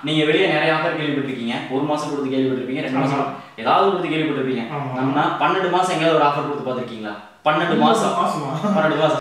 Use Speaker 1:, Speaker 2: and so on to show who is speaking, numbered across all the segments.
Speaker 1: நீங்க வெளியே நிறைய ஆஃபர் கேள்விப்பட்டிருக்கீங்க ஒரு மாசம் கொடுத்து கேள்விப்பட்டிருப்பீங்க ரெண்டு மாசம் ஏதாவது கொடுத்து கேள்விப்பட்டிருப்பீங்க
Speaker 2: ஆமா.
Speaker 1: நம்ம பன்னெண்டு மாசம் எங்கேயாவது ஒரு ஆஃபர் கொடுத்து பார்த்திருக்கீங்களா பன்னெண்டு மாசம்
Speaker 2: மாசமா
Speaker 1: பன்னெண்டு மாசம்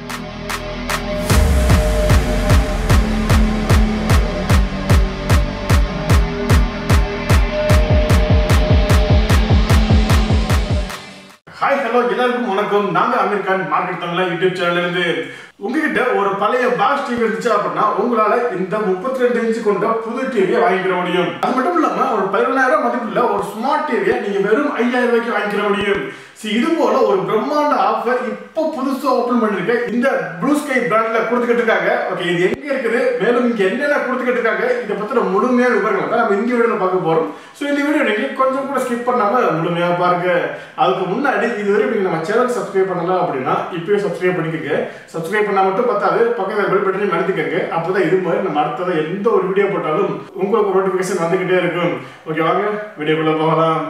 Speaker 2: ஹாய் ஹலோ எல்லாருக்கும் வணக்கம் நாங்க அமீர் கான் மார்க்கெட் தமிழா யூடியூப் சேனல்ல இருந்து உங்ககிட்ட ஒரு பழைய பாக்ஸ் டிவி இருந்துச்சு அப்படின்னா உங்களால இந்த முப்பத்தி ரெண்டு இன்ச்சு கொண்ட புது டிவியை வாங்கிக்கிற முடியும் அது மட்டும் இல்லாம ஒரு பதினொன்றாயிரம் மதிப்புள்ள ஒரு ஸ்மார்ட் டிவியை நீங்க வெறும் ஐயாயிரம் ரூபாய்க்கு வாங்கிக்கிற முடியும் See, இது போல ஒரு பிரம்மாண்ட ஆஃபர் இப்போ புதுசா ஓபன் பண்ணிருக்கேன் இந்த ப்ளூ ஸ்கை பிராண்ட்ல கொடுத்துக்கிட்டு இருக்காங்க ஓகே இது எங்க இருக்குது மேலும் இங்க என்னென்ன கொடுத்துக்கிட்டு இருக்காங்க இதை பத்தின முழுமையான விவரங்களை தான் நம்ம இந்த வீடியோல பார்க்க போறோம் ஸோ இந்த வீடியோ நீங்க கொஞ்சம் கூட ஸ்கிப் பண்ணாம முழுமையா பாருங்க அதுக்கு முன்னாடி இதுவரை நீங்க நம்ம சேனல் சப்ஸ்கிரைப் பண்ணல அப்படின்னா இப்பயே சப்ஸ்கிரைப் பண்ணிக்கோங்க சப்ஸ்கிரைப் பண்ணா மட்டும் பத்தாது பக்கத்துல பெல் பட்டனையும் அழுத்திக்கங்க அப்பதான் இது மாதிரி நம்ம அடுத்ததை எந்த ஒரு வீடியோ போட்டாலும் உங்களுக்கு நோட்டிபிகேஷன் வந்துகிட்டே இருக்கும் ஓகே வாங்க வீடியோக்குள்ள போகலாம்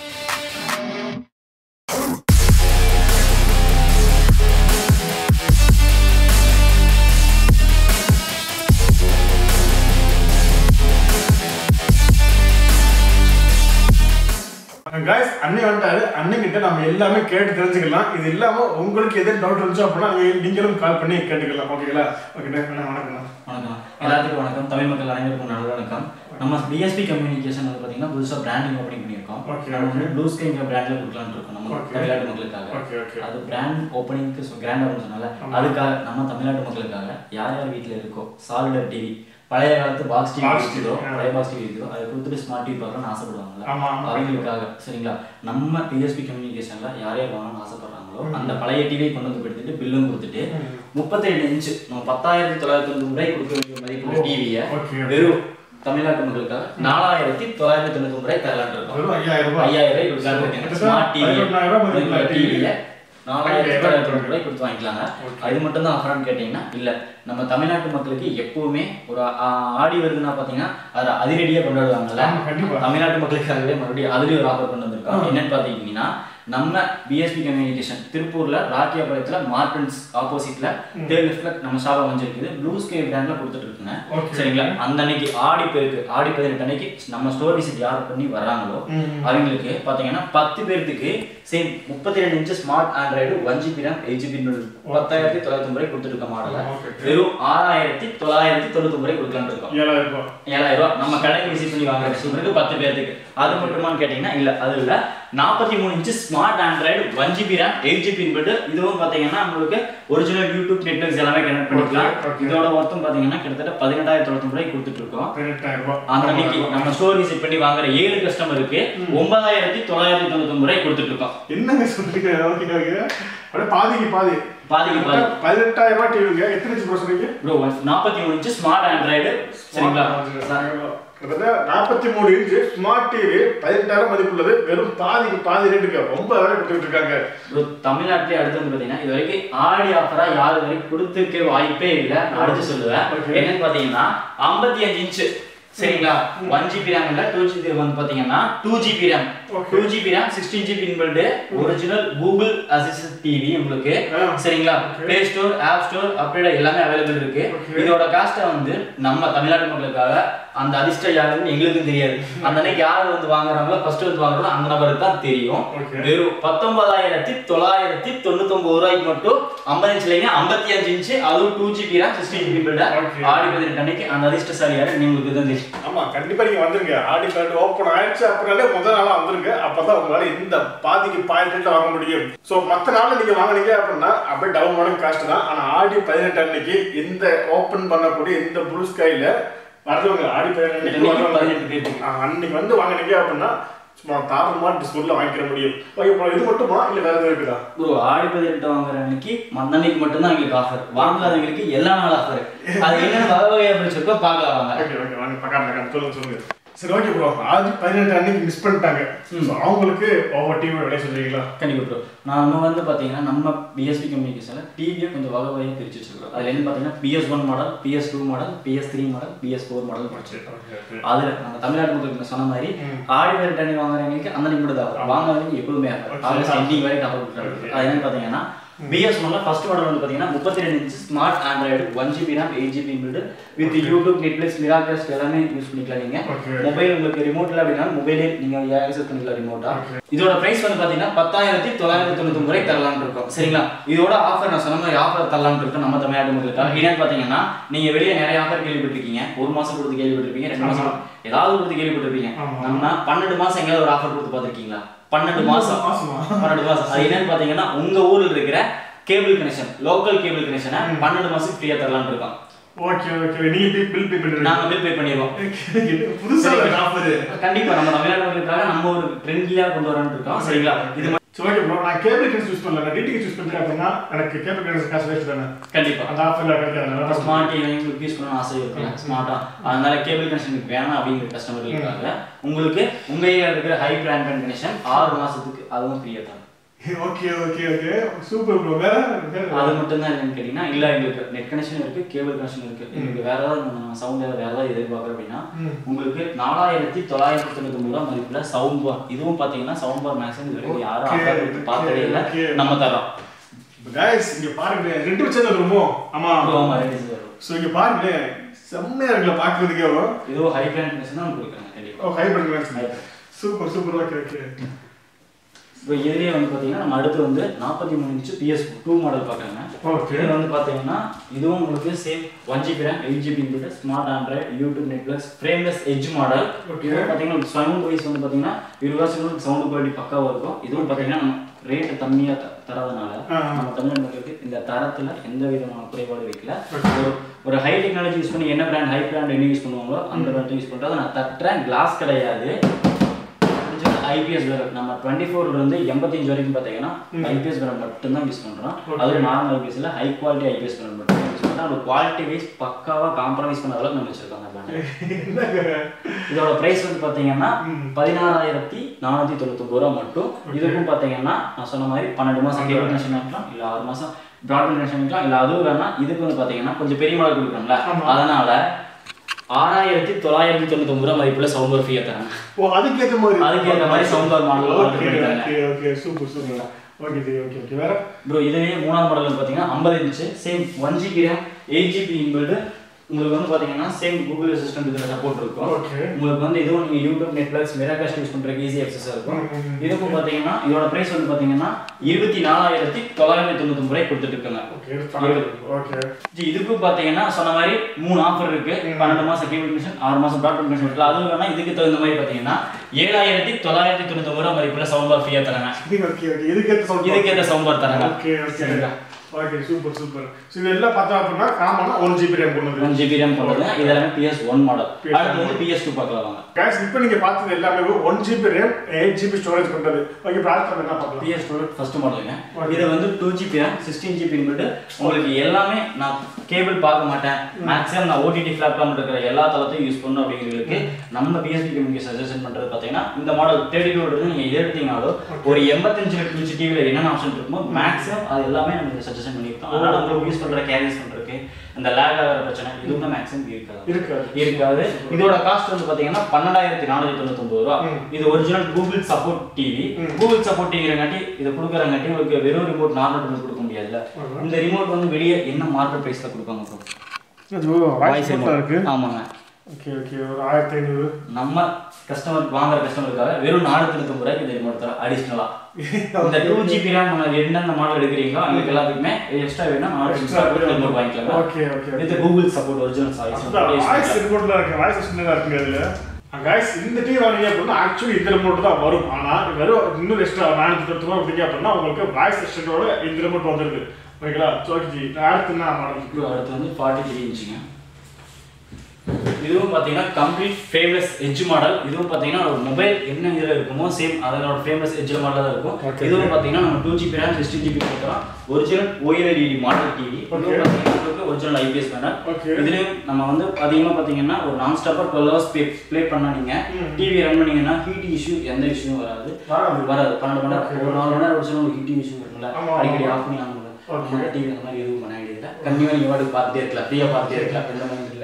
Speaker 2: கைஸ் அண்ணன் வந்துட்டாரு அண்ணன் கிட்ட நம்ம எல்லாமே கேட்டு தெரிஞ்சுக்கலாம் இது இல்லாம உங்களுக்கு எதுவும் டவுட் இருந்துச்சு அப்படின்னா நீங்க- நீங்களும் கால் பண்ணி கேட்டுக்கலாம் ஓகேங்களா ஓகே வணக்கம்
Speaker 1: வணக்கம் எல்லாத்துக்கும் வணக்கம் தமிழ் மக்கள் அனைவருக்கும் நல்ல வணக்கம் நம்ம டிஎஸ்பி கம்யூனிகேஷன் வந்து பார்த்தீங்கன்னா புதுசாக பிராண்டிங் ஓப்பனிங் பண்ணியிருக்கோம்
Speaker 2: Okay,
Speaker 1: நம்ம வந்து ப்ளூ ஸ்கைங்கிற பிராண்டில் கொடுக்கலாம்னு இருக்கோம் நம்ம
Speaker 2: Okay.
Speaker 1: தமிழ்நாட்டு மக்களுக்காக
Speaker 2: ஓகே ஓகே
Speaker 1: அது பிராண்ட் ஓப்பனிங்க்கு கிராண்டாக சொன்னால அதுக்காக நம்ம தமிழ்நாட்டு மக்களுக்காக யார் யார் வீட்டில் இருக்கோ சாலிடர் டிவி பழைய காலத்து பாக்ஸ் டிவி
Speaker 2: Box
Speaker 1: இருக்குதோ
Speaker 2: TV, ஆ.
Speaker 1: பழைய பாக்ஸ் டிவி இருக்குதோ அதை கொடுத்துட்டு ஸ்மார்ட் டிவி பார்க்கணும்னு ஆசைப்படுவாங்கல்ல
Speaker 2: ஆமா ஆமா.
Speaker 1: அவங்களுக்காக சரிங்களா நம்ம டிஎஸ்பி கம்யூனிகேஷன்ல யார் யார் வாங்கணும்னு ஆசைப்படுறாங்களோ அந்த பழைய டிவியை கொண்டு வந்து கொடுத்துட்டு பில்லும் கொடுத்துட்டு
Speaker 2: ம்.
Speaker 1: முப்பத்தேழு இன்ச்சு நம்ம பத்தாயிரத்தி தொள்ளாயிரத்தி தொண்ணூறு ரூபாய் கொடுக்க வேண்டிய மதிப்புள்ள டிவியை
Speaker 2: ஓகே
Speaker 1: வெறும் தமிழ்நாட்டு மக்களுக்காக நாலாயிரத்தி தொள்ளாயிரத்தி தொண்ணூத்தி ரூபாய் தரலான் இருக்கோம்
Speaker 2: வெறும் ஐயாயிரம் ரூபாய்
Speaker 1: ஐயாயிரம் ரூபாய் கொடுக்கலாம் இருக்கேன் ஸ்மார்ட் டிவி
Speaker 2: பதினொன்றாயிரம் ரூபாய் மதிப்புள்ள
Speaker 1: டிவியை நாலாயிரத்தி
Speaker 2: ஐயாயிரம்
Speaker 1: தொள்ளாயிரத்தி தொண்ணூறு ரூபாய் கொடுத்து வாங்கிக்கலாங்க
Speaker 2: Okay.
Speaker 1: அது மட்டும் தான் ஆஃபரான்னு கேட்டீங்கன்னா இல்ல நம்ம தமிழ்நாட்டு மக்களுக்கு எப்பவுமே ஒரு ஆ- ஆடி வருதுன்னா பாத்தீங்கன்னா அதை அதிரடியா கொண்டாடுவாங்கல்ல
Speaker 2: ஆமா, கண்டிப்பா.
Speaker 1: தமிழ்நாட்டு மக்களுக்காகவே மறுபடியும் அதுலயும் ஒரு ஆஃபர் கொண்டு வந்திருக்கோம் என்னன்னு பாத்தீங்கன்னா நம்ம பிஎஸ்பி கம்யூனிகேஷன் திருப்பூர்ல ராக்கியாபாளையத்துல மார்டன்ஸ் ஆப்போசிட்ல தேர்ட் லெஃப்ட்ல நம்ம ஷாப் அமைஞ்சிருக்குது ப்ளூ ஸ்கை பிராண்ட்ல கொடுத்துட்டு இருக்குங்க
Speaker 2: Okay.
Speaker 1: சரிங்களா அந்த அன்னைக்கு ஆடி பெருக்கு ஆடி பதினெட்டு அன்னைக்கு நம்ம ஸ்டோர் விசிட் யார் பண்ணி வர்றாங்களோ
Speaker 2: ம்.
Speaker 1: அவங்களுக்கு பாத்தீங்கன்னா பத்து பேர்த்துக்கு சேம் முப்பத்தி ரெண்டு inch smart Android one GB RAM eight GB பத்தாயிரத்தி தொள்ளாயிரத்தி ரூபாய் கொடுத்துட்டு இருக்க மாடல
Speaker 2: Okay.
Speaker 1: வெறும் ஆறாயிரத்தி தொள்ளாயிரத்தி தொண்ணூத்தி ரூபாய் கொடுக்கலாம்னு இருக்கோம்
Speaker 2: ஏழாயிரம் ரூபாய்
Speaker 1: ஏழாயிரம் ரூபாய் நம்ம கடைக்கு விசிட் பண்ணி வாங்குற கஸ்டமருக்கு பத்து பேர்த்துக்கு அது மட்டுமான்னு கேட்டீங்கன்னா இல்ல அது இல்ல நாற்பத்தி மூணு inch smart Android one GB RAM eight GB but இதுவும் பாத்தீங்கன்னா உங்களுக்கு ஒரிஜினல் யூடியூப் நெட்ஒர்க்ஸ் எல்லாமே கனெக்ட் பண்ணிக்கலாம்
Speaker 2: Okay, okay.
Speaker 1: இதோட மொத்தம் பாத்தீங்கன்னா கிட்டத்தட்ட பதினெட்டாயிரத்தி தொள்ளாயிரத்தி ரூபாய் கொடுத்துட்டு இருக்கோம்
Speaker 2: பதினெட்டாயிரம் ரூபாய்
Speaker 1: அந்த அன்னைக்கு நம்ம ஸ்டோர் விசிட் பண்ணி வாங்குற ஏழு கஸ்டமருக்கு ஒன்பதாயிரத்தி தொள்ளாயிரத்தி தொண்ணூத்தி ரூபாய் கொடுத்துட்டு இருக்கோம்
Speaker 2: என்னங்க சொல்றீங்க ஓகே ஓகே அப்படியே பாதிக்கு பாதி
Speaker 1: பாதிக்கு பாதி
Speaker 2: பதினெட்டாயிரம் ரூபாய் டிவிங்க எத்தனை இன்ச்சு ப்ரோ சொன்னீங்க
Speaker 1: ப்ரோ நாற்பத்தி மூணு இன்ச்சு ஸ்மார்ட் ஆண்ட்ராய்டு சரிங்களா
Speaker 2: கிட்டத்தட்ட நாற்பத்தி மூணு இன்ச்சு ஸ்மார்ட் டிவி பதினெட்டாயிரம் மதிப்புள்ளது வெறும் பாதிக்கு பாதி ரேட்டுக்கு ரொம்ப வேலை கொடுத்துட்டு இருக்காங்க
Speaker 1: ப்ரோ தமிழ்நாட்டிலே அடுத்து வந்து பார்த்தீங்கன்னா இது வரைக்கும் ஆடி ஆஃபரா யார் வரைக்கும் கொடுத்துருக்க வாய்ப்பே இல்லை நான் அடுத்து சொல்லுவேன்
Speaker 2: Okay.
Speaker 1: என்னன்னு பார்த்தீங்கன்னா ஐம்பத்தி அஞ்சு இன்ச்சு சரிங்களா ஒன் ஜிபி ரேம் இல்லை டூ ஜிபி வந்து பார்த்தீங்கன்னா two GB RAM
Speaker 2: Okay.
Speaker 1: Two GB RAM sixteen GB inbuilt original Google assistant TV உங்களுக்கு
Speaker 2: ஆ.
Speaker 1: சரிங்களா
Speaker 2: Okay.
Speaker 1: Play store app store update எல்லாமே அவைலபிள் இருக்கு
Speaker 2: Okay.
Speaker 1: இதோட காஸ்ட்டை வந்து நம்ம தமிழ்நாட்டு மக்களுக்காக அந்த அதிர்ஷ்டம் யாருன்னு எங்களுக்கும் தெரியாது அந்த அன்னைக்கு யார் வந்து வாங்குறாங்களோ ஃபர்ஸ்ட் வந்து வாங்குறாங்களோ அந்த நபருக்கு தான் தெரியும்
Speaker 2: Okay.
Speaker 1: வெறும் பத்தொன்பதாயிரத்தி தொள்ளாயிரத்தி தொண்ணூத்தொன்பது ரூபாய்க்கு மட்டும் ஐம்பது இன்ச் இல்லைங்க ஐம்பத்தி அஞ்சு இன்ச்சு அதுவும் two GB RAM sixty GB built
Speaker 2: Okay.
Speaker 1: Aadi பதினெட்டு அன்னைக்கு அந்த அதிர்ஷ்டசாலி யாரு உங்களுக்கு தான் தெரியும்
Speaker 2: ஆமா கண்டிப்பா நீங்க வந்துருங்க ஆடி கார்டு ஓப்பன் ஆயிடுச்சு அப்படின்னாலே முதல் நாளா வந்துருங்க அப்பதான் உங்களால இந்த பாதிக்கு பாதி ரேட்ல வாங்க முடியும் சோ மத்த நாள்ல நீங்க வாங்குனீங்க அப்படின்னா அப்படியே டவுன் மாடல் காஸ்ட் தான் ஆனா ஆடி பதினெட்டு அன்னைக்கு இந்த ஓபன் பண்ணக்கூடிய இந்த ப்ளூ ஸ்கைல வர்றவங்க ஆடி பதினெட்டு அன்னைக்கு
Speaker 1: அன்னைக்கு
Speaker 2: வர்றவங்க,
Speaker 1: பதினெட்டு பேருக்கு
Speaker 2: ஆ, அன்னைக்கு வந்து வாங்குனீங்க அப்படின்னா சும்மா தாராளமா டிஸ்கவுண்ட்ல வாங்கிக்கிற முடியும் ஓகே இப்போ இது மட்டுமா இல்ல வேற எதுவும் இருக்குதா
Speaker 1: ப்ரோ ஆடி பதினெட்டு வாங்குற அன்னைக்கு மந்த அன்னைக்கு மட்டும்தான் எங்களுக்கு ஆஃபர் வாங்காதவங்களுக்கு எல்லா நாள் ஆஃபர் அது என்னென்ன வகை வகையா பிடிச்சிருக்கோ பார்க்கலாம் வாங்க
Speaker 2: ஓகே ஓகே வாங்க பக்கம் பக்கம் சொல்லுங்க சொல்லுங்க சரி ஓகே ப்ரோ ஆடி பதினெட்டு அன்னைக்கு மிஸ் பண்ணிட்டாங்க So, அவங்களுக்கு ஒவ்வொரு டீமோட விலை சொல்றீங்களா
Speaker 1: கண்டிப்பா ப்ரோ நம்ம வந்து பாத்தீங்கன்னா நம்ம பிஎஸ்பி கம்யூனிகேஷன்ல டிவியை கொஞ்சம் வகை வகையாக பிரிச்சு வச்சிருக்கோம் அதுல என்ன பாத்தீங்கன்னா PS one model PS two model PS three model PS four model படிச்சிருக்கோம்
Speaker 2: ஓகே ஓகே
Speaker 1: அதுல நம்ம தமிழ்நாட்டு மக்களுக்கு சொன்ன மாதிரி
Speaker 2: ம்.
Speaker 1: ஆடி பேர் டனி வாங்குறவங்களுக்கு அந்த நிமிடம் தான் வாங்குறவங்க எப்பவுமே
Speaker 2: Okay.
Speaker 1: ஆகஸ்ட் எண்டிங் வரைக்கும் ஆஃபர் கொடுக்குறாங்க
Speaker 2: Okay.
Speaker 1: அது என்னன்னு பாத்தீங்கன்னா பிஎஸ்என்எல்ல ஃபர்ஸ்ட் மாடல் வந்து பாத்தீங்கன்னா முப்பத்தி ரெண்டு inch smart Android one GB RAM eight GB built with YouTube Netflix Miracast எல்லாமே யூஸ் பண்ணிக்கலாம் நீங்க
Speaker 2: Okay.
Speaker 1: மொபைல் உங்களுக்கு ரிமோட்ல அப்படின்னா மொபைலே நீங்க ஆக்சஸ் பண்ணிக்கலாம் ரிமோட்டா
Speaker 2: Okay.
Speaker 1: இதோட பிரைஸ் வந்து பாத்தீங்கன்னா பத்தாயிரத்தி தொள்ளாயிரத்தி தொண்ணூத்தி ரூபாய் தரலாம்னு இருக்கோம் சரிங்களா இதோட ஆஃபர் நான் சொன்ன மாதிரி ஆஃபர் தரலாம்னு இருக்கோம் நம்ம தமிழ்நாடு மக்களுக்காக என்னன்னு பாத்தீங்கன்னா நீங்க வெளியே நிறைய ஆஃபர் கேள்விப்பட்டிருக்கீங்க ஒரு மாசம் கொடுத்து கேள்விப்பட்டிருப்பீங்க ரெண்டு மாசம் ஏதாவது கொடுத்து கேள்விப்பட்டிருப்பீங்க
Speaker 2: ஆமா.
Speaker 1: நம்ம பன்னெண்டு மாசம் எங்கேயாவது ஒரு ஆஃபர் கொடுத்து பார்த்திருக்கீங்களா பன்னெண்டு மாசம்
Speaker 2: மாசமா
Speaker 1: பன்னெண்டு மாசம் அது என்னன்னு பாத்தீங்கன்னா உங்க ஊர்ல இருக்கிற கேபிள் கனெக்ஷன் லோக்கல் கேபிள் கனெக்ஷனை பன்னெண்டு மாசம் ஃப்ரீயா தரலாம்னு இருக்கோம்
Speaker 2: ஓகே ஓகே நீங்க பில் பில் பே பண்ணுறீங்க
Speaker 1: நாங்க பில் பே பண்ணிடுவோம்
Speaker 2: புதுசா ஒரு ஆஃபர்
Speaker 1: கண்டிப்பா நம்ம தமிழ்நாடு மக்களுக்காக நம்ம ஒரு ட்ரெண்ட்லியா கொண்டு வரணும்னு இருக்கோம் சரிங்களா இது மட்டும்
Speaker 2: சரி ஓகே ப்ரோ நான் கேபிள் கனெக்ஷன் யூஸ் பண்ணல நான் டிடிஹெச் யூஸ் பண்றேன் அப்படின்னா எனக்கு கேபிள் கனெக்ஷன் காசு வேஸ்ட் தானே
Speaker 1: கண்டிப்பா
Speaker 2: அந்த ஆஃபர்ல கிடைக்காது
Speaker 1: ஸ்மார்ட் டிவி உங்களுக்கு யூஸ் பண்ணணும்னு ஆசை இருக்குல்ல ஸ்மார்ட்டா அதனால கேபிள் கனெக்ஷன் வேணாம் அப்படிங்கிற கஸ்டமர் இருக்காங்க உங்களுக்கு உங்க ஏரியா இருக்கிற ஹை பிராண்ட் கனெக்ஷன் ஆறு மாசத்துக்கு அதுவும் ஃப்ரீயா தான்
Speaker 2: okay okay okay super bro வேற வேற
Speaker 1: அது மட்டும் தான் என்னன்னு கேட்டீங்கன்னா இல்ல எங்களுக்கு நெட் கனெக்ஷன் இருக்கு கேபிள் கனெக்ஷன் இருக்கு எங்களுக்கு வேற ஏதாவது சவுண்ட் வேற ஏதாவது எதிர்பார்க்குறோம் அப்படின்னா
Speaker 2: ம்.
Speaker 1: உங்களுக்கு நாலாயிரத்தி தொள்ளாயிரத்தி தொண்ணூத்தி ரூபா மதிப்புல சவுண்ட் பார் இதுவும் பாத்தீங்கன்னா சவுண்ட் பார் மேக்ஸிமம் இது வரைக்கும் யாரும்
Speaker 2: Okay,
Speaker 1: ஆஃபர் கொடுத்து பார்த்ததே இல்ல
Speaker 2: okay.
Speaker 1: நம்ம தரோம்
Speaker 2: கைஸ் இங்க பாருங்க ரெண்டு சேனல் ரூமோ ஆமா
Speaker 1: ஆமா, ரெண்டு இது வரும்.
Speaker 2: சோ இங்க பாருங்க செம்மையா இருக்குல்ல பாக்குறதுக்கே
Speaker 1: இதுவும் ஹை பிராண்ட் கனெக்ஷன் தான் கொடுக்குறாங்க கண்டிப்பா
Speaker 2: ஓ ஹை பண்ணுங்க சூப்பர் சூப்பர் ஓகே ஓகே
Speaker 1: இப்போ இதுலயே வந்து பாத்தீங்கன்னா நம்ம அடுத்து வந்து நாற்பத்தி மூணு இன்ச்சு பிஎஸ் டூ மாடல் பார்க்குறாங்க
Speaker 2: ஓகே
Speaker 1: இது வந்து பாத்தீங்கன்னா இதுவும் உங்களுக்கு same one GB RAM eight GB inbuilt smart Android YouTube Netflix frameless edge model
Speaker 2: Okay.
Speaker 1: இது பாத்தீங்கன்னா சவுண்ட் வைஸ் வந்து பாத்தீங்கன்னா இருபது வருஷங்களுக்கு சவுண்ட் குவாலிட்டி பக்காவா இருக்கும் இதுவும் பாத்தீங்கன்னா நம்ம ரேட் கம்மியா த- தரதுனால
Speaker 2: ஆ.
Speaker 1: நம்ம தமிழ் மக்களுக்கு இந்த தரத்துல எந்த விதமான குறைபாடு வைக்கல
Speaker 2: Okay.
Speaker 1: ஒரு ஒரு ஹை டெக்னாலஜி யூஸ் பண்ணி என்ன பிராண்ட் ஹை பிராண்ட் என்ன யூஸ் பண்ணுவாங்களோ அந்த பிராண்ட் யூஸ் பண்றது நான் தட்டுறேன் கிளாஸ் கிடையாது ஐபிஎஸ் வேற நம்ம டுவெண்ட்டி ஃபோர்ல இருந்து எண்பத்தஞ்சு வரைக்கும் பார்த்தீங்கன்னா ஐபிஎஸ் வேற மட்டும்தான் யூஸ் பண்றோம்
Speaker 2: Okay.
Speaker 1: அது நார்மல் ஐபிஎஸ்ல ஹை குவாலிட்டி ஐபிஎஸ் வேற மட்டும் யூஸ் பண்றோம் அது குவாலிட்டி வைஸ் பக்காவா காம்ப்ரமைஸ் பண்ண அளவுக்கு நம்ம வச்சிருக்கோம் அந்த brand.
Speaker 2: என்னங்க
Speaker 1: இதோட பிரைஸ் வந்து பாத்தீங்கன்னா
Speaker 2: ம்.
Speaker 1: பதினாறாயிரத்தி நானூத்தி தொண்ணூத்தொம்பது ரூபா மட்டும் இதுக்கும் பாத்தீங்கன்னா நான் சொன்ன மாதிரி பன்னெண்டு மாசம் கேபிள் கனெக்ஷன் இருக்கலாம் இல்ல ஆறு மாசம் ப்ராட்பேண்ட் கனெக்ஷன் இருக்கலாம் இல்ல அதுவும் வேணா இதுக்கு வந்து பாத்தீங்கன்னா கொஞ்சம் பெரிய மாடல் கொடுக்குறோம்ல
Speaker 2: ஆமா.
Speaker 1: அதனால ஆறாயிரத்தி தொள்ளாயிரத்தி தொண்ணூத்தொம்பது ரூபா மதிப்புல சவுண்ட் ஒரு ஃப்ரீயா தராங்க
Speaker 2: ஓ அதுக்கு ஏத்த மாதிரி
Speaker 1: அதுக்கு ஏத்த மாதிரி sound bar model order
Speaker 2: okay
Speaker 1: பண்ணிட்டாங்க.
Speaker 2: Okay okay super super okay ji okay okay வேற
Speaker 1: ப்ரோ இதுவே மூணாவது மாடல் பார்த்தீங்கன்னா ஐம்பது inch same one GB RAM eight GB inbuilt உங்களுக்கு வந்து பார்த்தீங்கன்னா சேம் கூகுள் அசிஸ்டன்ட் இதில் சப்போர்ட் இருக்கும்
Speaker 2: ஓகே
Speaker 1: உங்களுக்கு வந்து இதுவும் நீங்கள் யூடியூப் நெட்ஃப்ளிக்ஸ் மிராகாஸ்ட் யூஸ் பண்ணுறதுக்கு ஈஸி அக்சஸாக இருக்கும்
Speaker 2: ம், ம், ம்.
Speaker 1: இதுக்கும் பார்த்தீங்கன்னா இதோட ப்ரைஸ் வந்து பார்த்தீங்கன்னா இருபத்தி நாலாயிரத்தி தொள்ளாயிரத்தி தொண்ணூத்தொம்பது ரூபாய் கொடுத்துட்டு இருக்காங்க
Speaker 2: ஓகே ஓகே
Speaker 1: ஜி இதுக்கும் பார்த்தீங்கன்னா சொன்ன மாதிரி மூணு ஆஃபர் இருக்கு
Speaker 2: ம்.
Speaker 1: பன்னெண்டு மாசம் கேபிள் கனெக்ஷன் ஆறு மாசம் ப்ராட்பேண்ட் கனெக்ஷன் இருக்கு அதுவும் வேணா இதுக்கு தகுந்த மாதிரி பார்த்தீங்கன்னா ஏழாயிரத்தி தொள்ளாயிரத்தி தொண்ணூத்தொம்பது ரூபா மதிப்புல சவுண்ட் பார் ஃப்ரீயாக தராங்க
Speaker 2: ஓகே ஓகே இதுக்கு ஏத்த சவுண்ட்
Speaker 1: இதுக்கு ஏற்ற சவுண்ட் பார் தராங்க
Speaker 2: ஓகே ஓகே
Speaker 1: சரிங்களா
Speaker 2: ஓகே சூப்பர் சூப்பர் ஸோ இது எல்லாம் பார்த்தா அப்படின்னா காமனா ஒன் ஜிபி ரேம் கொண்டது
Speaker 1: ஒன் ஜிபி ரேம் கொண்டது இதெல்லாமே பிஎஸ் ஒன் மாடல்
Speaker 2: PS1
Speaker 1: அடுத்து வந்து பிஎஸ் டூ பார்க்கலாம் வாங்க
Speaker 2: கைஸ் இப்போ நீங்க பார்த்தது எல்லாமே one GB RAM eight GB storage கொண்டது ஓகே ப்ராடக்ட் என்ன பார்க்கலாம்
Speaker 1: பிஎஸ் டூ ஃபர்ஸ்ட் மாடலுங்க
Speaker 2: Okay.
Speaker 1: இது வந்து two GB RAM sixteen GB உங்களுக்கு எல்லாமே நான் கேபிள் பார்க்க மாட்டேன் மேக்ஸிமம் நான் ஓடிடி பிளாட்ஃபார்ம் இருக்கிற எல்லா தளத்தையும் யூஸ் பண்ணணும் அப்படிங்கிறதுக்கு நம்ம பிஎஸ்பி கம்யூனிகேஷன் சஜஷன் பண்றது பார்த்தீங்கன்னா இந்த மாடல் தேர்ட்டி டூ இருந்து நீங்க எது எடுத்தீங்கனாலும் ஒரு எண்பத்தஞ்சு இன்ச்சு டிவியில் என்னென்ன ஆப்ஷன் இருக்குமோ மேக்ஸிமம் அது எல்லாமே நம்ம சஜஷன் பண்ணியிருக்கோம் அதனால உங்களுக்கு யூஸ் பண்ற கேரியர்ஸ் பண்றதுக்கு இந்த லேக் ஆகிற பிரச்சனை இதுவும் மேக்ஸிமம் இருக்காது
Speaker 2: இருக்காது
Speaker 1: இருக்காது இதோட காஸ்ட் வந்து பாத்தீங்கன்னா பன்னெண்டாயிரத்தி நானூத்தி தொண்ணூத்தி ரூபா
Speaker 2: ம்.
Speaker 1: இது ஒரிஜினல் கூகுள் சப்போர்ட் டிவி
Speaker 2: ம்.
Speaker 1: கூகுள் சப்போர்ட் டிவிங்கிறங்காட்டி இதை கொடுக்குறங்காட்டி உங்களுக்கு வெறும் ரிமோட் நார்மல் ரிமோட் கொடுக்க முடியாதுல்ல
Speaker 2: ஆமா.
Speaker 1: இந்த ரிமோட் வந்து வெளியே என்ன மார்க்கெட் பிரைஸ்ல கொடுப்பாங்க bro?
Speaker 2: அது வாய்ஸ்
Speaker 1: remote.
Speaker 2: இருக்கு
Speaker 1: ஆமாங்க
Speaker 2: ஓகே ஓகே ஒரு ஆயிரத்தி ஐநூறு
Speaker 1: நம்ம கஸ்டமர் வாங்குற கஸ்டமருக்காக வெறும் நானூத்தி தொண்ணூத்தி ரூபாய்க்கு இந்த ரிமோட் தரோம் அடிஷ்னலா இந்த டூ ஜிபி ரேம் என்னென்ன மாடல் எடுக்கிறீங்களோ அவங்களுக்கு எல்லாத்துக்குமே எக்ஸ்ட்ரா வேணும்
Speaker 2: Extra
Speaker 1: நானூத்தி ரிமோட் வாங்கிக்கலாம்
Speaker 2: okay okay
Speaker 1: with Google support original
Speaker 2: voice
Speaker 1: choice
Speaker 2: ரிமோட்ல இருக்கு வாய்ஸ் அசிஸ்டன்ட் இருக்குங்க அதுல கைஸ் இந்த டிவி வாங்கினீங்க அப்படின்னா ஆக்சுவலி இந்த ரிமோட் தான் வரும் ஆனா வெறும் இன்னும் எக்ஸ்ட்ரா நானூத்தி தொண்ணூறு ரூபாய் கொடுத்தீங்க அப்படின்னா உங்களுக்கு வாய்ஸ் அசிஸ்டன்டோட இந்த ரிமோட் வந்துருது ஓகேங்களா சோக்கிஜி அடுத்து என்ன மாடல்
Speaker 1: இப்போ அடுத்து வந்து ஃபார்ட்டி த்ரீ இன்ச்சுங்க இதுவும் பார்த்தீங்கன்னா கம்ப்ளீட் ஃபேமஸ் எட்ஜ் மாடல் இதுவும் பார்த்தீங்கன்னா ஒரு மொபைல் என்ன இதில் இருக்குமோ சேம் அதனோட ஃபேமஸ் எட்ஜ் மாடல் தான் இருக்கும்
Speaker 2: Okay,
Speaker 1: இதுவும் பார்த்தீங்கன்னா நம்ம two GB RAM sixteen GB கொடுக்குறோம் ஒரிஜினல் ஓஎல்இடி மாடல் டிவி இதுவும்
Speaker 2: Okay.
Speaker 1: பார்த்தீங்கன்னா ஒரிஜினல் ஐபிஎஸ் பேனல்
Speaker 2: Okay.
Speaker 1: இதுலயும் நம்ம வந்து அதிகமாக பார்த்தீங்கன்னா ஒரு நான் ஸ்டாப்பாக டுவெல் ஹவர்ஸ் ப்ளே ப்ளே பண்ணா நீங்கள்
Speaker 2: ம்.
Speaker 1: டிவி ரன் பண்ணீங்கன்னா ஹீட் இஷ்யூ எந்த இஷ்யூவும் வராது
Speaker 2: வராது.
Speaker 1: வராது பன்னெண்டு மணி
Speaker 2: Okay.
Speaker 1: நேரம் ஒரு நாலு மணி நேரம் ஒரு ஒரு ஹீட்டிங் இஷ்யூ இருக்குல்ல
Speaker 2: ஆமா,
Speaker 1: அடிக்கடி
Speaker 2: ஆமா.
Speaker 1: ஆஃப் பண்ணி ஆகணும்
Speaker 2: Okay.
Speaker 1: நம்ம டிவி அந்த மாதிரி எதுவும் பண்ண வேண்டியதில்லை கண்டிப்பாக நீங்கள் வாட்டுக்கு பார்த்துட்டே இருக்கலாம் ஃப்ரீயாக பார்த்துட்டே இருக்கலாம் எந்த மாதிரி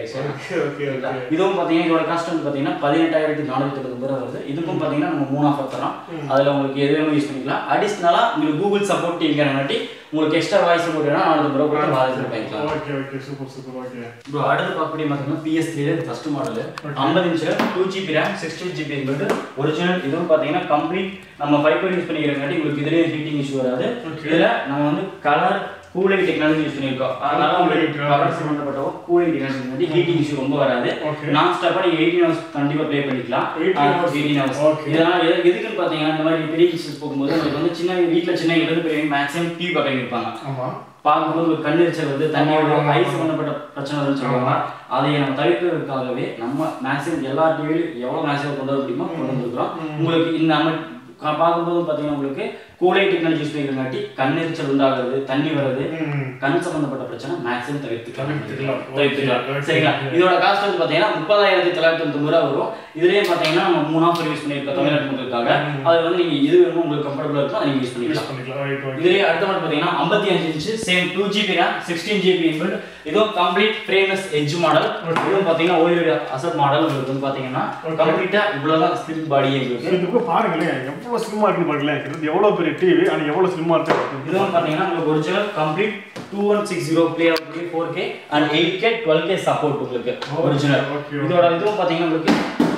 Speaker 1: கலெக்ஷன்
Speaker 2: ஓகே ஓகே ஓகே
Speaker 1: இதுவும் பார்த்தீங்கன்னா இதோட காஸ்ட் வந்து பார்த்தீங்கன்னா பதினெட்டாயிரத்தி நானூற்றி தொண்ணூறு ரூபா வருது இதுக்கும் பார்த்தீங்கன்னா நம்ம மூணு ஆஃபர் தரோம் அதில் உங்களுக்கு எது வேணும் யூஸ் பண்ணிக்கலாம் அடிஷ்னலாக உங்களுக்கு கூகுள் சப்போர்ட் இருக்கிறங்காட்டி உங்களுக்கு எக்ஸ்ட்ரா வாய்ஸ் போட்டுனா நானூறு ரூபா கொடுத்து வாய்ஸ் பண்ணிக்கலாம்
Speaker 2: okay okay super super okay
Speaker 1: bro அடுத்து பார்க்கக்கூடிய பார்த்தீங்கன்னா பிஎஸ் த்ரீல இது ஃபர்ஸ்ட் மாடல் ஐம்பது இன்ச்சில் two GB RAM sixteen GB என்பது ஒரிஜினல் இதுவும் பார்த்தீங்கன்னா கம்ப்ளீட் நம்ம ஃபைவ் யூஸ் பண்ணிக்கிறங்காட்டி உங்களுக்கு இதுலேயே ஹீட்டிங் இஷ்யூ வராது
Speaker 2: Okay.
Speaker 1: இதில் நம்ம வந்து கலர் கூலிங் டெக்னாலஜி யூஸ் பண்ணியிருக்கோம் அதனால உங்களுக்கு
Speaker 2: Cooling,
Speaker 1: கலர் சம்மந்தப்பட்ட கூலிங் டெக்னாலஜி வந்து ஹீட்டிங் இஷ்யூ ரொம்ப வராது
Speaker 2: Okay.
Speaker 1: நான் ஸ்டாப்பாக நீங்கள் எயிட்டீன் ஹவர்ஸ் கண்டிப்பாக ப்ளே பண்ணிக்கலாம்
Speaker 2: 18 hours.
Speaker 1: Eighteen hours
Speaker 2: Okay.
Speaker 1: இதெல்லாம் எது- எதுக்குன்னு பார்த்தீங்கன்னா இந்த மாதிரி பெரிய கிச்சன் போகும்போது உங்களுக்கு வந்து சின்ன வீட்டில் சின்ன இடது பெரிய மேக்ஸிமம் டிவி பார்க்க இருப்பாங்க
Speaker 2: ஆமா
Speaker 1: பார்க்கும்போது ஒரு கண்ணெரிச்சல் வந்து தண்ணி
Speaker 2: ஆமா,
Speaker 1: வரும்
Speaker 2: ஆமா,
Speaker 1: ஐ
Speaker 2: ஆமா.
Speaker 1: சம்மந்தப்பட்ட பிரச்சனை வரும்னு சொல்லுவாங்க அதை நம்ம தவிர்க்கிறதுக்காகவே நம்ம மேக்ஸிமம் எல்லா டிவிலையும் எவ்வளோ மேக்ஸிமம் கொண்டு வர முடியுமோ கொண்டு வந்துருக்கிறோம் உங்களுக்கு இந்த நம்ம கா- பார்க்கும்போது பார்த்தீங்கன்னா உங்களுக்கு கூலை டெக்னாலஜி யூஸ் பண்ணிக்கிறங்காட்டி கண்ணெரிச்சல் உண்டாகிறது தண்ணி வர்றது
Speaker 2: ம்
Speaker 1: கண் சம்பந்தப்பட்ட பிரச்சனை மேக்ஸிமம் தவிர்த்துக்கலாம்
Speaker 2: தவிர்த்துக்கலாம்.
Speaker 1: தவிர்த்துக்கலாம்
Speaker 2: Okay,
Speaker 1: சரிங்களா
Speaker 2: okay.
Speaker 1: இதோட காஸ்ட் வந்து பார்த்தீங்கன்னா முப்பதாயிரத்தி தொள்ளாயிரத்தி தொண்ணூறு ரூபா வரும் இதுலயே பார்த்தீங்கன்னா நம்ம மூணு ஆஃபர் யூஸ் பண்ணியிருக்கோம் தமிழ்நாட்டு மக்களுக்காக அது வந்து நீங்க எது வேணுமோ உங்களுக்கு கம்ஃபர்டபுளாக இருக்கும் அதை நீங்க யூஸ் பண்ணிக்கலாம்
Speaker 2: யூஸ் பண்ணிக்கலாம் ரைட் ஓகே
Speaker 1: இதுலயே அடுத்த மாடல் பாத்தீங்கன்னா 55 inch same 2 GB RAM 16 GB input இதுவும் கம்ப்ளீட் ஃப்ரேம்லெஸ் எட்ஜ் மாடல் இதுவும் பாத்தீங்கன்னா ஓய்வு அசட் மாடல் உங்களுக்கு வந்து பாத்தீங்கன்னா
Speaker 2: Okay.
Speaker 1: கம்ப்ளீட்டா இவ்வளவுதான் ஸ்லிம் பாடியே உங்களுக்கு
Speaker 2: இது கூட பாருங்களேன் எவ்வளவு ஸ்லிம்மா இருக்கு பாருங்களேன் இது எவ்வளவு பெரிய டிவி ஆனா எவ்வளவு ஸ்லிம்மா இருக்கு
Speaker 1: இதுவும் பாத்தீங்கன்னா உங்களுக்கு ஒரிஜினல் கம்ப்ளீட் 2160 பிளே ஆகக்கூடிய 4K and 8K 12K support உங்களுக்கு ஒரிஜினல்
Speaker 2: okay, okay.
Speaker 1: இதோட இதுவும் பாத்தீங்கன்னா உங்களுக்கு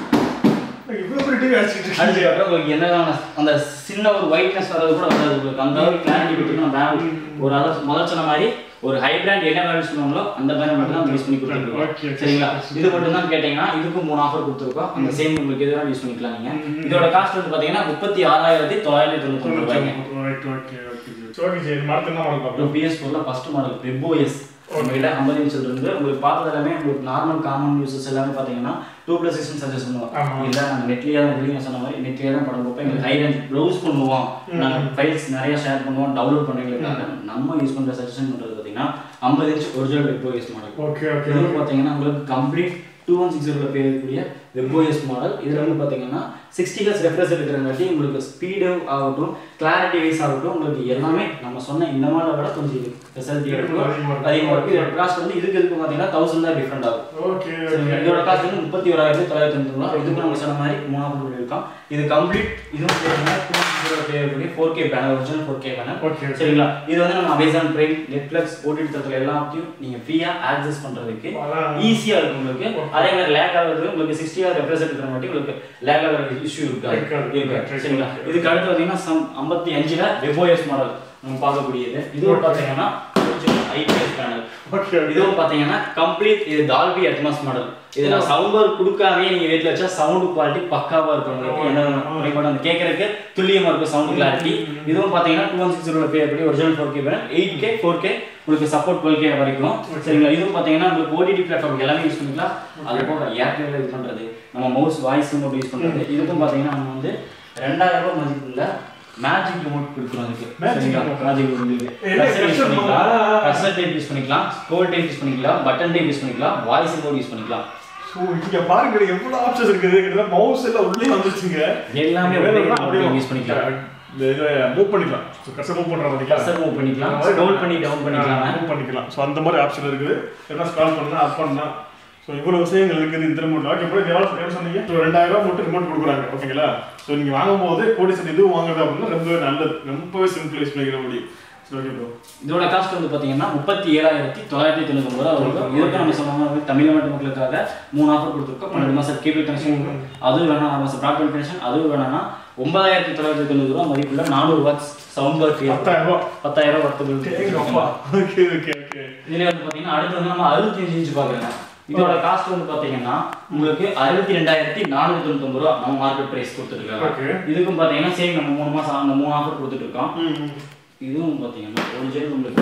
Speaker 2: இவ்வளவு பெரிய டிவி அடிச்சிட்டு இருக்கு
Speaker 1: அதுக்கப்புறம் உங்களுக்கு என்னதான அந்த சின்ன ஒரு ஒயிட்னஸ் வர்றது கூட வராது உங்களுக்கு அந்த அளவுக்கு கிளாரிட்டி கொடுத்துருக்கோம் பேனல் ஒரு அதாவது முதல் சொன்ன மாதிரி ஒரு ஹை பிராண்ட் என்ன பேனல் சொன்னாங்களோ அந்த பேனல் மட்டும் தான் யூஸ் பண்ணி
Speaker 2: Okay, okay.
Speaker 1: கொடுத்துருக்கோம் சரிங்களா இது மட்டும் தான் கேட்டீங்கன்னா இதுக்கும் மூணு ஆஃபர் கொடுத்துருக்கோம் அந்த சேம் உங்களுக்கு எதுவும் யூஸ் பண்ணிக்கலாம் நீங்க இதோட காஸ்ட் வந்து பாத்தீங்கன்னா முப்பத்தி ஆறாயிரத்தி தொள்ளாயிரத்தி தொண்ணூத்தி ரூபாய்ங்க
Speaker 2: ரைட் ஓகே ஓகே ஓகே சரி மரத்து என்ன மாடல் பார்க்கலாம்
Speaker 1: பிஎஸ் ஃபோர்ல ஃபர்ஸ்ட் மாடல் வெப்ஓஎஸ் உங்ககிட்ட ஐம்பது இன்ச்சில் இருந்து உங்களுக்கு பார்த்தது எல்லாமே உங்களுக்கு நார்மல் காமன் யூசஸ் எல்லாமே பார்த்தீங்கன்னா டூ ப்ளஸ் சிக்ஸ் சஜஸ்ட்
Speaker 2: ஆமா.
Speaker 1: பண்ணுவோம் இல்லை நாங்கள் நெட்லேயே தான் வெளியே சொன்ன மாதிரி நெட்லேயே தான் படம் பார்ப்போம் எங்களுக்கு ஹை ரேஞ்ச் ப்ரௌஸ் பண்ணுவோம் நாங்கள் ஃபைல்ஸ் நிறைய ஷேர் பண்ணுவோம் டவுன்லோட் பண்ணுறீங்களுக்காக நம்ம யூஸ் பண்ணுற சஜஷன் பண்ணுறது பார்த்தீங்கன்னா ஐம்பது inch original webOS model
Speaker 2: okay okay
Speaker 1: இது பார்த்தீங்கன்னா உங்களுக்கு கம்ப்ளீட் டூ ஒன் சிக்ஸ் ஜீரோவில் பேரக்கூடிய வெப்ஓஎஸ் மாடல் இதில் வந்து பார்த்தீங்கன்னா சிக்ஸ்டி ஹெஸ் ரெஃப்ரெஷ் இருக்கிறங்காட்டி உங்களுக்கு ஸ்பீடு ஆகட்டும் கிளாரிட்டி வைஸ் ஆகட்டும் உங்களுக்கு எல்லாமே நம்ம சொன்ன இந்த மாடலை விட கொஞ்சம் இது ஃபெசிலிட்டி இருக்கும்
Speaker 2: அதிகமா இருக்கும்.
Speaker 1: அதிகமாக இருக்கும் இதோட காஸ்ட் வந்து இதுக்கு இதுக்கு பார்த்தீங்கன்னா தௌசண்ட் தான் டிஃப்ரெண்ட் ஆகும்
Speaker 2: ஓகே
Speaker 1: சரிங்களா? இதோட காஸ்ட் வந்து முப்பத்தி ஓராயிரத்தி தொள்ளாயிரத்தி தொண்ணூறு ரூபா இதுக்கு நம்ம சொன்ன மாதிரி மூணாவது ரூபாய் இருக்கும் இது கம்ப்ளீட் இதுவும் பார்த்தீங்கன்னா டூ ஜீரோ பேரக்கூடிய four K panel original four K panel
Speaker 2: okay
Speaker 1: சரிங்களா இது வந்து நம்ம அமேசான் பிரைம் நெட்ஃபிளிக்ஸ் ஓடிடி தளத்துல எல்லாத்தையும் நீங்க ஃப்ரீயா ஆக்சஸ் பண்றதுக்கு
Speaker 2: அதான்.
Speaker 1: ஈஸியா இருக்கும் உங்களுக்கு அதே மாதிரி லேக் ஆகுறது உங்களுக்கு சிக்ஸ்டி ஆர் ரெப்ரசென்ட் இருக்கிற மாதிரி உங்களுக்கு லேக் ஆகிற இஷ்யூ இருக்காது
Speaker 2: இருக்காது.
Speaker 1: இருக்கு சரிங்களா இதுக்கு அடுத்து பார்த்தீங்கன்னா சம் ஐம்பத்தி அஞ்சுல வெபோஎஸ் மாடல் நம்ம பார்க்கக்கூடியது இதுவும் பார்த்தீங்கன்னா ஐபிஎஸ் பேனல்
Speaker 2: ஓகே
Speaker 1: இதுவும் பார்த்தீங்கன்னா கம்ப்ளீட் இது டால்பி அட்மாஸ் மாடல் இது நான் சவுண்ட் கொடுக்காமே நீங்க வீட்ல வச்சா சவுண்ட் குவாலிட்டி பக்காவா இருக்கும் உங்களுக்கு என்ன குறைபாடு அந்த கேட்கறதுக்கு துல்லியமா இருக்கும் சவுண்ட் கிளாரிட்டி இதுவும் பார்த்தீங்கன்னா டூ ஒன் சிக்ஸ் ஜீரோ பே அப்படி original four K eight K four K உங்களுக்கு சப்போர்ட் டுவெல் கே வரைக்கும் சரிங்களா இதுவும் பார்த்தீங்கன்னா உங்களுக்கு ஓடிடி பிளாட்ஃபார்ம் எல்லாமே யூஸ் பண்ணிக்கலாம் அது போக ஏர்டெல் யூஸ் பண்றது நம்ம மவுஸ் வாய்ஸ் ரிமோட் யூஸ் பண்றது இதுக்கும் பார்த்தீங்கன்னா நம்ம வந்து ரெண்டாயிரம் ரூபாய் மதிப்புள்ள மேஜிக் ரிமோட் கொடுக்குறோம் அதுக்கு
Speaker 2: Magic
Speaker 1: சரிங்களா
Speaker 2: remote.
Speaker 1: மேஜிக் உங்களுக்கு
Speaker 2: என்ன
Speaker 1: Cursor use
Speaker 2: cursor
Speaker 1: பண்ணிக்கலாம்
Speaker 2: ஆ.
Speaker 1: கர்சர் டைப் யூஸ் பண்ணிக்கலாம் ஸ்க்ரோல் டைப் யூஸ் பண்ணிக்கலாம் பட்டன் டைப் யூஸ் பண்ணிக்கலாம் வாய்ஸ் மோட் யூஸ் பண்ணிக்கலாம்
Speaker 2: ஸோ இங்க பாருங்க எவ்வளவு ஆப்ஷன்ஸ் இருக்குது கிட்டத்தட்ட மவுஸ் எல்லாம் உள்ளே வந்துருச்சுங்க
Speaker 1: எல்லாமே
Speaker 2: வேணும்னா
Speaker 1: அப்படியே யூஸ் பண்ணிக்கலாம்
Speaker 2: இந்த இதை மூவ் பண்ணிக்கலாம் ஸோ கஷ்டம் மூவ் பண்ணுற மாதிரி
Speaker 1: கர்சர் மூவ் பண்ணிக்கலாம் ஸ்க்ரோல் பண்ணி டவுன் பண்ணிக்கலாம்
Speaker 2: மூவ் பண்ணிக்கலாம் ஸோ அந்த மாதிரி ஆப்ஷன் இருக்குது எல்லாம் ஸ்கால் பண்ணா அப் பண்ணா ஸோ இவ்வளோ விஷயங்கள் இருக்குது இந்த ரிமோட் ஓகே இப்போ எவ்வளோ எவ்வளோ சொன்னீங்க ஸோ ரெண்டாயிரம் ரூபா மட்டும் ரிமோட் கொடுக்குறாங்க ஓகேங்களா ஸோ நீங்கள் வாங்கும்போது கோடி சட் இது வாங்குறது அப்படின்னா ரொம்பவே நல்லது ரொம்பவே சிம்பிளைஸ் பண்ணிக்கிற முடியும் சரி ஓகே ப்ரோ
Speaker 1: இதோட காஸ்ட் வந்து பாத்தீங்கன்னா முப்பத்தி ஏழாயிரத்தி தொள்ளாயிரத்தி தொண்ணூத்தி ஒன்பது ரூபா வரும் இதுக்கு நம்ம சொன்ன மாதிரி தமிழ்நாட்டு மக்களுக்காக மூணு ஆஃபர் கொடுத்துருக்கோம் பன்னெண்டு மாசம் கேபிள் கனெக்ஷன் அதுவும் வேணாம் ஆறு மாசம் ப்ராட்பேண்ட் கனெக்ஷன் அதுவும் வேணாம்னா ஒன்பதாயிரத்தி தொள்ளாயிரத்தி தொண்ணூறு ரூபா மதிப்புள்ள நானூறு வாட்ஸ் சவுண்ட் பார் ஃப்ரீ
Speaker 2: பத்தாயிரம் ரூபா
Speaker 1: பத்தாயிரம் ரூபா
Speaker 2: ஏங்கப்பா
Speaker 1: வருது
Speaker 2: ஓகே ஓகே ஓகே
Speaker 1: இதுல வந்து பாத்தீங்கன்னா அடுத்து வந்து நம்ம அறுபத்தஞ்சு இன்ச் பாக்குறேங்க இதோட காஸ்ட் வந்து பாத்தீங்கன்னா உங்களுக்கு அறுபத்தி ரெண்டாயிரத்தி நானூத்தி தொண்ணூத்தி ஒன்பது ரூபா நம்ம மார்க்கெட் பிரைஸ் கொடுத்துருக்காங்க
Speaker 2: ஓகே
Speaker 1: இதுக்கும் பாத்தீங்கன்னா சேம் நம்ம மூணு மாசம் அந்த மூணு ஆஃபர் கொடுத்துட்டு இருக்கோம்
Speaker 2: ம்
Speaker 1: இதுவும் பாத்தீங்கன்னா ஒரிஜினல் உங்களுக்கு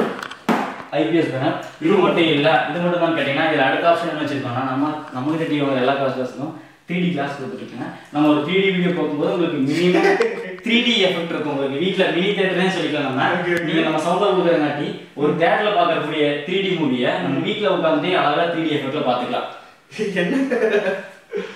Speaker 1: ஐபிஎஸ் பேனர் இது மட்டும் இல்ல இது மட்டும் தான் கேட்டீங்கன்னா இதுல அடுத்த ஆப்ஷன் என்ன வச்சிருக்கோம்னா நம்ம நம்ம கிட்ட டிவி எல்லா கிளாஸ் கிளாஸுக்கும் த்ரீ டி கிளாஸ் கொடுத்துருக்கேன் நம்ம ஒரு த்ரீ டி வீடியோ பார்க்கும்போது உங்களுக்கு மினிமம் த்ரீ டி எஃபெக்ட் இருக்கும் உங்களுக்கு வீட்ல மினி தேட்டர்னே சொல்லிக்கலாம் நம்ம
Speaker 2: Okay, okay.
Speaker 1: நீங்க நம்ம சவுண்டா கொடுக்கறங்காட்டி ஒரு தேட்டர்ல பார்க்கக்கூடிய த்ரீ டி மூவியை நம்ம வீட்ல உட்காந்து அழகா த்ரீ டி எஃபெக்ட்ல பாத்துக்கலாம்
Speaker 2: என்ன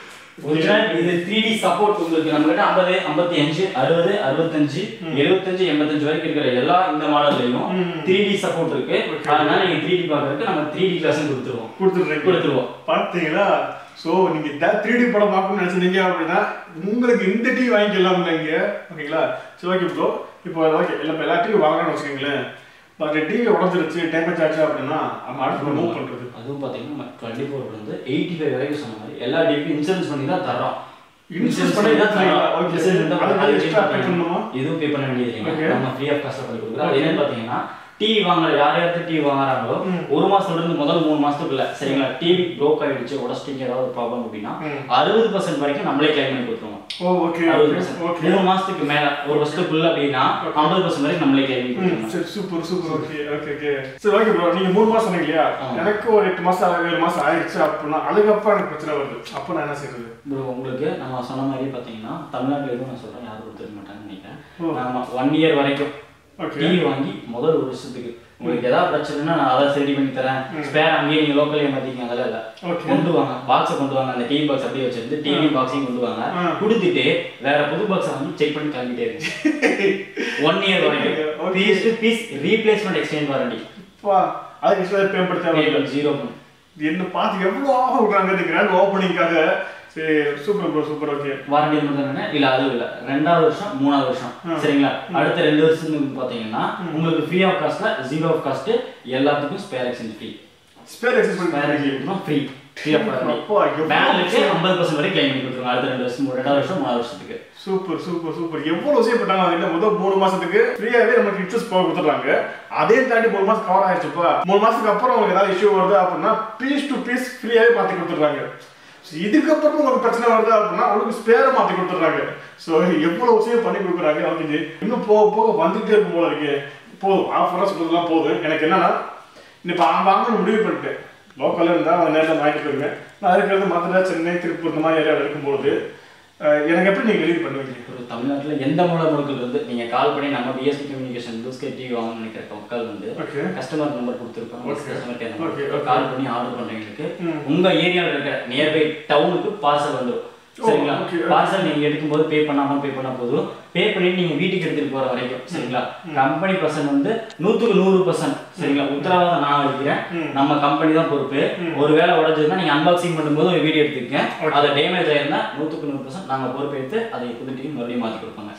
Speaker 1: ஒரிஜினல் இது த்ரீ டி சப்போர்ட் உங்களுக்கு நம்ம கிட்ட ஐம்பது ஐம்பத்தி அஞ்சு அறுபது அறுபத்தஞ்சு எழுபத்தஞ்சு எண்பத்தஞ்சு வரைக்கும் இருக்கிற எல்லா இந்த மாடல்லையும்
Speaker 2: ம்.
Speaker 1: த்ரீ டி சப்போர்ட் இருக்கு
Speaker 2: Okay.
Speaker 1: அதனால நீங்க த்ரீ டி பாக்குறதுக்கு நம்ம த்ரீ டி கிளாஸ் கொடுத்துருவோம்
Speaker 2: கொடுத்துட்றீங்க
Speaker 1: கொடுத்துருவோம்
Speaker 2: பார்த்தீங்களா ஸோ நீங்க த்ரீ டி படம் பார்க்கணும்னு நினைச்சிருந்தீங்க அப்படின்னா உங்களுக்கு இந்த டிவி வாங்கிக்கலாம் இங்க ஓகேங்களா சரி ஓகே ப்ரோ இப்போ ஓகே இல்லை இப்போ எல்லா டிவி வாங்கணும்னு வச்சுக்கோங்களேன் பட் டிவி உடஞ்சிருச்சு டேமேஜ் ஆச்சு அப்படின்னா நம்ம அடுத்து மூவ் பண்றது
Speaker 1: அதுவும் பாத்தீங்கன்னா டுவெண்ட்டி ஃபோர் வந்து எயிட்டி ஃபைவ் வரைக்கும் சொன்ன மாதிரி எல்லா டிபி இன்சூரன்ஸ் பண்ணி தான் தரோம்
Speaker 2: Insurance பண்ணி தான் தரீங்களா? Okay.
Speaker 1: Insurance இருந்தா
Speaker 2: அதுக்கு
Speaker 1: அதுக்கு
Speaker 2: extra pay
Speaker 1: pay
Speaker 2: பண்ணணுமா?
Speaker 1: எதுவும் பே பண்ண வேண்டியது இல்லைங்க
Speaker 2: Okay.
Speaker 1: நம்ம ஃப்ரீ ஆஃப் காஸ்ட்ல பண்ணி கொடுக்குறோம் அது என்னன்னு பாத்தீங்கன்னா டிவி வாங்குற யார் யாருக்கு டிவி வாங்குறாங்களோ
Speaker 2: ம்.
Speaker 1: ஒரு மாசத்துல இருந்து முதல் மூணு மாசத்துக்குள்ள சரிங்களா டிவி ப்ரோக் ஆயிடுச்சு உடச்சிட்டீங்க ஏதாவது ப்ராப்ளம் அப்படின்னா
Speaker 2: ம்.
Speaker 1: அறுபது பர்சன்ட் வரைக்கும் நம்மளே கிளைம் பண்ணி கொடுத்துருவோம்
Speaker 2: ஓ ஓகே
Speaker 1: அறுபது
Speaker 2: ஓகே
Speaker 1: பர்சன்ட்
Speaker 2: ஓகே
Speaker 1: மூணு மாசத்துக்கு மேல ஒரு வருஷத்துக்குள்ள அப்படின்னா ஐம்பது பர்சன்ட் வரைக்கும் நம்மளே கிளைம் பண்ணி
Speaker 2: ம்,
Speaker 1: கொடுத்துருவோம்
Speaker 2: சரி super super okay okay okay சரி ஓகே ப்ரோ நீங்க மூணு மாசம் சொன்னீங்க இல்லையா
Speaker 1: ஆமா.
Speaker 2: எனக்கு ஒரு எட்டு மாசம் ஏழு மாசம் ஆயிடுச்சு அப்படின்னா அதுக்கப்புறம் எனக்கு பிரச்சனை வருது அப்போ நான் என்ன செய்யறது
Speaker 1: ப்ரோ உங்களுக்கு நம்ம சொன்ன மாதிரி பார்த்தீங்கன்னா தமிழ்நாட்டில் எதுவும் நான் சொல்கிறேன் யாரும் கொடுத்துருக்க மாட்டாங்கன்னு நினைக்கிறேன்
Speaker 2: ஓ.
Speaker 1: நம்ம ஒன் இயர் வரைக்கும்
Speaker 2: ஓகே
Speaker 1: டிவி வாங்கி முதல் ஒரு வருஷத்துக்கு உங்களுக்கு ஏதாவது பிரச்சனைனா நான் அதை சரி பண்ணி தரேன் ஸ்பேர் அங்கேயே நீங்கள் லோக்கல்லே மாற்றிக்கிங்க அதெல்லாம் இல்லை
Speaker 2: ஓகே
Speaker 1: கொண்டு வாங்க பாக்ஸை கொண்டு வாங்க அந்த டிவி பாக்ஸ் அப்படியே வச்சிருந்து டிவி பாக்ஸையும் கொண்டு வாங்க
Speaker 2: ஆ.
Speaker 1: கொடுத்துட்டு வேற புது பாக்ஸை வந்து செக் பண்ணி கிளம்பிட்டே இருக்கு ஒன் இயர் வரைக்கும்
Speaker 2: Okay.
Speaker 1: Piece to piece replacement exchange warranty
Speaker 2: அப்பா அதுக்கு எக்ஸ்ட்ரா பேமெண்ட் தேவை
Speaker 1: ஜீரோ
Speaker 2: என்ன பார்த்து எவ்வளோ ஆக விட்றாங்க இந்த கிராண்ட் ஓப்பனிங்காக சரி super bro super okay
Speaker 1: warranty மட்டும் தானே இல்ல அதுவும் இல்ல ரெண்டாவது வருஷம் மூணாவது வருஷம் சரிங்களா அடுத்த ரெண்டு வருஷத்துக்கு பாத்தீங்கன்னா உங்களுக்கு ஃப்ரீ ஆஃப் காஸ்ட்ல ஜீரோ ஆஃப் காஸ்ட் எல்லாத்துக்கும் spare exchange free
Speaker 2: spare access
Speaker 1: spare
Speaker 2: பண்ணி
Speaker 1: exchange free free of warranty
Speaker 2: அப்பா எவ்வளோ
Speaker 1: பேனலுக்கு ஐம்பது பர்சன்ட் வரை கிளைம் பண்ணி கொடுத்துருங்க அடுத்த ரெண்டு வருஷம் ரெண்டாவது வருஷம் மூணாவது வருஷத்துக்கு
Speaker 2: சூப்பர் சூப்பர் சூப்பர் எவ்வளவு செய்யப்பட்டாங்க அதுல முதல் மூணு மாசத்துக்கு ஃப்ரீயாவே நமக்கு இன்ட்ரெஸ்ட் போக கொடுத்துறாங்க அதே தாண்டி மூணு மாசம் கவர் ஆயிடுச்சுப்பா மூணு மாசத்துக்கு அப்புறம் உங்களுக்கு ஏதாவது இஷ்யூ வருது அப்படின்னா பீஸ் டு பீஸ் ஃப்ரீயாவே மாத்தி கொடுத்துறாங்க So, இதுக்கப்புறம் உங்களுக்கு பிரச்சனை வருது அப்படின்னா உங்களுக்கு ஸ்பேரை மாத்தி கொடுத்துறாங்க ஸோ எவ்வளவு விஷயம் பண்ணி கொடுக்குறாங்க அவங்க இன்னும் போக போக வந்துட்டே இருக்கும் போல இருக்கு போதும் ஆஃபராக சொல்றதுலாம் போதும் எனக்கு என்னன்னா இப்போ வாங்கணும்னு முடிவு பண்ணிட்டேன் லோக்கலில் இருந்தால் அந்த நேரத்தில் வாங்கிட்டு போயிருங்க நான் இருக்கிறது மதுரை சென்னை திருப்பூர் இந்த மாதிரி ஏரியாவில் இருக்கும்போது அஹ், எனக்கு எப்படி நீங்கள் டெலிவரி பண்ணுவீங்க
Speaker 1: ஒரு தமிழ்நாட்டுல எந்த மூல முழுக்கள் இருந்து நீங்க கால் பண்ணி நம்ம பிஎஸ்பி கம்யூனிகேஷன் ப்ளூஸ்கே டிவி வாங்கணும்னு நினைக்கிற மக்கள் வந்து
Speaker 2: ஓகே
Speaker 1: கஸ்டமர் நம்பர் கொடுத்துருக்கோம்
Speaker 2: Okay.
Speaker 1: Customer care
Speaker 2: Okay,
Speaker 1: number
Speaker 2: okay.
Speaker 1: Call பண்ணி ஆர்டர் பண்றவங்களுக்கு
Speaker 2: ம்.
Speaker 1: உங்க ஏரியாவில் இருக்கிற நியர்பை டவுனுக்கு பார்சல் வந்துடும்
Speaker 2: ஓ,
Speaker 1: சரிங்களா
Speaker 2: okay, okay.
Speaker 1: பார்சல் நீங்க எடுக்கும்போது பே பண்ணாம பே பண்ணா போதும் பே பண்ணிட்டு நீங்க வீட்டுக்கு எடுத்துட்டு போற வரைக்கும் சரிங்களா கம்பெனி பர்சன்ட் வந்து நூத்துக்கு நூறு பர்சன்ட் சரிங்களா உத்தரவாதம் நான் அளிக்கிறேன்
Speaker 2: ம்.
Speaker 1: நம்ம கம்பெனி தான் பொறுப்பு ஒருவேளை உடஞ்சதுன்னா நீங்க அன்பாக்சிங் பண்ணும்போது ஒரு வீடியோ எடுத்துக்கங்க
Speaker 2: Okay.
Speaker 1: அதை டேமேஜ் ஆயிருந்தா நூத்துக்கு நூறு பர்சன்ட் நாங்க பொறுப்பு எடுத்து அதை புதுட்டியும் மறுபடியும் மாத்தி கொடுப்பாங்க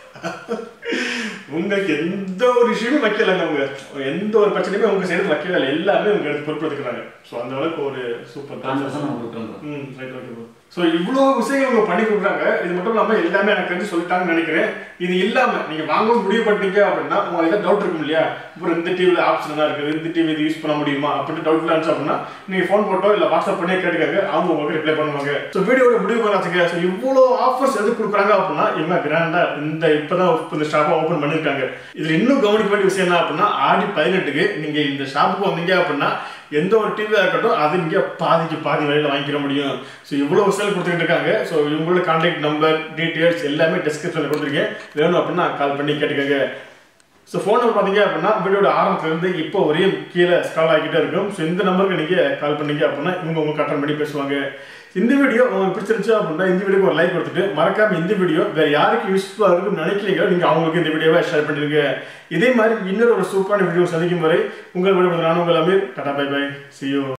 Speaker 2: உங்களுக்கு எந்த ஒரு விஷயமும் வைக்கலங்க அவங்க எந்த ஒரு பிரச்சனையுமே உங்க சைடு வைக்கவே இல்லை எல்லாமே உங்க எடுத்து பொறுப்பெடுத்துக்கிறாங்க ஸோ அந்த அளவுக்கு ஒரு சூப்பர்
Speaker 1: கான்சர்ஸ் நம்ம கொடுக்குறோம்
Speaker 2: ம் ரைட் ஓகே ப்ரோ ஸோ இவ்வளோ விஷயங்கள் அவங்க பண்ணி கொடுக்குறாங்க இது மட்டும் இல்லாமல் எல்லாமே எனக்கு தெரிஞ்சு சொல்லிட்டாங்கன்னு நினைக்கிறேன் இது இல்லாமல் நீங்கள் வாங்க முடிவு பண்ணிட்டீங்க அப்படின்னா உங்களுக்கு ஏதாவது டவுட் இருக்கும் இல்லையா இப்போ இந்த டிவியில் ஆப்ஷன் தான் இருக்குது இந்த டிவி இது யூஸ் பண்ண முடியுமா அப்படின்னு டவுட்ல இருந்துச்சு அப்படின்னா நீங்கள் ஃபோன் போட்டோ இல்லை வாட்ஸ்அப் பண்ணியே கேட்டுக்காங்க அவங்க உங்களுக்கு ரிப்ளை பண்ணுவாங்க ஸோ வீடியோட முடிவு பண்ணாச்சுங்க ஸோ இவ்வளோ ஆஃபர்ஸ் எது கொடுக்குறாங்க அப்படின்னா இவங்க கிராண்டாக இந்த இப்போ தான் இந்த ஷாப்பை ஓப்பன் பண்ணியிருக்காங்க இதில் இன்னும் கவனிக்க வேண்டிய விஷயம் என்ன அப்படின்னா ஆடி பதினெட்டுக்கு நீங்கள் இந்த ஷாப்புக்கு வந்தீங்க அப்படின்னா எந்த ஒரு டிவியாக இருக்கட்டும் அது இங்கே பாதிக்கு பாதி வரையில் வாங்கிக்கிற முடியும் ஸோ இவ்வளோ விஷயம் கொடுத்துக்கிட்டு இருக்காங்க ஸோ இவங்களோட கான்டாக்ட் நம்பர் டீட்டெயில்ஸ் எல்லாமே டிஸ்கிரிப்ஷனில் கொடுத்துருக்கேன் வேணும் அப்படின்னா கால் பண்ணி கேட்டுக்கோங்க ஸோ ஃபோன் நம்பர் பார்த்தீங்க அப்படின்னா வீடியோட ஆரம்பத்துலேருந்து இப்போ வரையும் கீழே ஸ்கால் ஆகிக்கிட்டே இருக்கும் ஸோ இந்த நம்பருக்கு நீங்கள் கால் பண்ணீங்க அப்படின்னா இவங்க உங்களுக்கு அட்டன் பண்ணி பேசுவாங்க இந்த வீடியோ உங்களுக்கு பிடிச்சிருந்துச்சு அப்படின்னா இந்த வீடியோக்கு ஒரு லைக் கொடுத்துட்டு மறக்காம இந்த வீடியோ வேற யாருக்கு யூஸ்ஃபுல்லாக இருக்குன்னு நினைக்கிறீங்களோ நீங்கள் அவங்களுக்கு இந்த வீடியோவை ஷேர் பண்ணிருங்க இதே மாதிரி இன்னொரு ஒரு சூப்பரான வீடியோ சந்திக்கும் வரை உங்கள் வீடியோ நான் உங்கள் Ameer tata bye bye see you